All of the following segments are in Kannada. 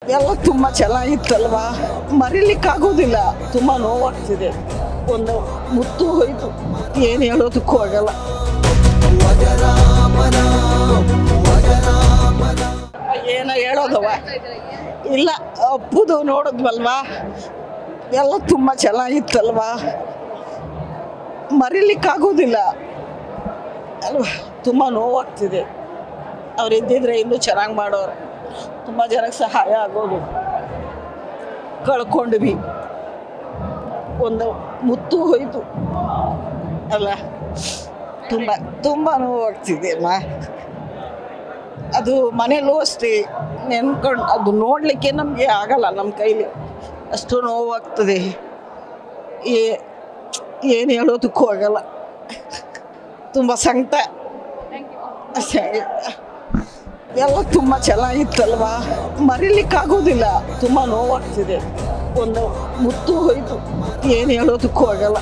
ಎಲ್ಲ ತುಂಬ ಚೆನ್ನಾಗಿತ್ತಲ್ವಾ ಮರಿಲಿಕ್ಕಾಗೋದಿಲ್ಲ ತುಂಬ ನೋವಾಗ್ತಿದೆ ಒಂದು ಮುತ್ತು ಹೋಯ್ತು ಏನು ಹೇಳೋದಕ್ಕೂ ಆಗಲ್ಲ ಏನ ಹೇಳೋದವ ಇಲ್ಲ ಅಪ್ಪುದು ನೋಡಿದ್ವಲ್ವಾ ಎಲ್ಲ ತುಂಬ ಚೆನ್ನಾಗಿತ್ತಲ್ವಾ ಮರಿಲಿಕ್ಕಾಗೋದಿಲ್ಲ ಅಲ್ವಾ ತುಂಬ ನೋವಾಗ್ತಿದೆ ಅವ್ರು ಇದ್ದಿದ್ರೆ ಇನ್ನೂ ಚೆನ್ನಾಗಿ ಮಾಡೋರು ತುಂಬ ಜನಕ್ಕೆ ಸಹಾಯ ಆಗೋದು ಕಳ್ಕೊಂಡ್ವಿ ಒಂದು ಮುತ್ತು ಹೋಯ್ತು ಅಲ್ಲ ತುಂಬ ತುಂಬ ನೋವಾಗ್ತಿದೆ ಅಮ್ಮ ಅದು ಮನೇಲೂ ಅಷ್ಟೇ ನೆನ್ಕೊಂಡು ಅದು ನೋಡಲಿಕ್ಕೆ ನಮಗೆ ಆಗಲ್ಲ ನಮ್ಮ ಕೈಲಿ ಅಷ್ಟು ನೋವಾಗ್ತದೆ ಏ ಏನು ಹೇಳೋದಕ್ಕೂ ಆಗಲ್ಲ ತುಂಬ ಸಂಕಟ ಅಷ್ಟೇ ಎಲ್ಲ ತುಂಬ ಚೆನ್ನಾಗಿತ್ತಲ್ವಾ ಮರಿಲಿಕ್ಕಾಗೋದಿಲ್ಲ ತುಂಬ ನೋವಾಗ್ತಿದೆ ಒಂದು ಮುತ್ತು ಹೋಯ್ತು ಏನು ಹೇಳೋದಕ್ಕೂ ಆಗಲ್ಲ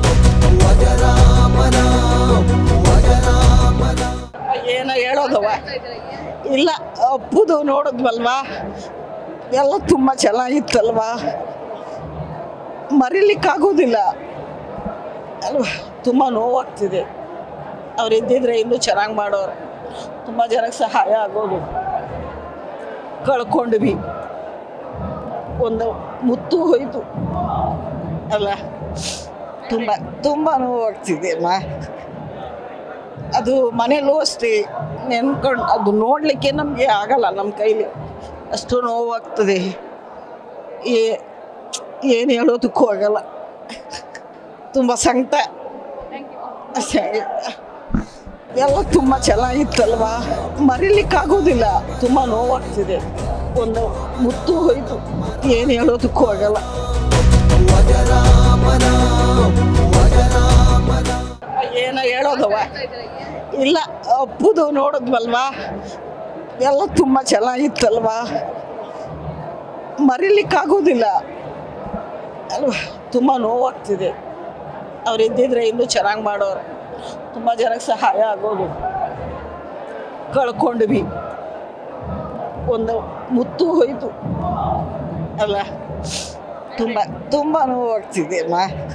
ಏನ ಹೇಳೋದವ ಇಲ್ಲ ಅಪ್ಪುದು ನೋಡಿದ್ವಲ್ವಾ ಎಲ್ಲ ತುಂಬ ಚೆನ್ನಾಗಿತ್ತಲ್ವಾ ಮರಿಲಿಕ್ಕಾಗೋದಿಲ್ಲ ಅಲ್ವಾ ತುಂಬ ನೋವಾಗ್ತಿದೆ ಅವ್ರು ಇದ್ದಿದ್ರೆ ಇನ್ನೂ ಚೆನ್ನಾಗಿ ಮಾಡೋರು ತುಂಬ ಜನಕ್ಕೆ ಸಹಾಯ ಆಗೋದು ಕಳ್ಕೊಂಡ್ವಿ ಒಂದು ಮುತ್ತು ಹೋಯ್ತು ಅಲ್ಲ ತುಂಬ ತುಂಬ ನೋವಾಗ್ತಿದೆ ಅಮ್ಮ ಅದು ಮನೇಲೂ ಅಷ್ಟೇ ನೆನ್ಕೊಂಡು ಅದು ನೋಡಲಿಕ್ಕೆ ನಮಗೆ ಆಗಲ್ಲ ನಮ್ಮ ಕೈಲಿ ಅಷ್ಟು ನೋವಾಗ್ತದೆ ಏ ಏನು ಹೇಳೋದಕ್ಕೂ ಆಗಲ್ಲ ತುಂಬ ಸಂಕಟ ಅಷ್ಟೇ ಎಲ್ಲ ತುಂಬ ಚೆನ್ನಾಗಿತ್ತಲ್ವಾ ಮರಿಲಿಕ್ಕಾಗೋದಿಲ್ಲ ತುಂಬ ನೋವಾಗ್ತಿದೆ ಒಂದು ಮುತ್ತು ಹೋಯ್ತು ಏನು ಹೇಳೋದಕ್ಕೂ ಆಗಲ್ಲ ಏನ ಹೇಳೋದವ ಇಲ್ಲ ಅಪ್ಪುದು ನೋಡಿದ್ವಲ್ವಾ ಎಲ್ಲ ತುಂಬ ಚೆನ್ನಾಗಿತ್ತಲ್ವಾ ಮರಿಲಿಕ್ಕಾಗೋದಿಲ್ಲ ಅಲ್ವಾ ತುಂಬ ನೋವಾಗ್ತಿದೆ ಅವ್ರು ಇದ್ದಿದ್ರೆ ಇನ್ನೂ ಚೆನ್ನಾಗಿ ಮಾಡೋರು ತುಂಬ ಜನಕ್ಕೆ ಸಹಾಯ ಆಗೋದು ಕಳ್ಕೊಂಡ್ವಿ ಒಂದು ಮುತ್ತು ಹೋಯ್ತು ಅಲ್ಲ ತುಂಬ ತುಂಬ ನೋವಾಗ್ತಿದೆ ಅಮ್ಮ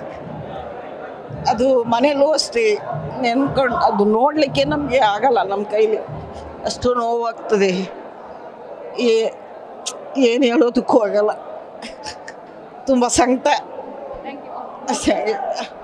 ಅದು ಮನೇಲೂ ಅಷ್ಟೇ ನೆನ್ಕೊಂಡು ಅದು ನೋಡಲಿಕ್ಕೆ ನಮಗೆ ಆಗಲ್ಲ ನಮ್ಮ ಕೈಲಿ ಅಷ್ಟು ನೋವಾಗ್ತದೆ ಏ ಏನು ಹೇಳೋದಕ್ಕೂ ಆಗಲ್ಲ ತುಂಬ ಸಂಕಟ ಅಷ್ಟೇ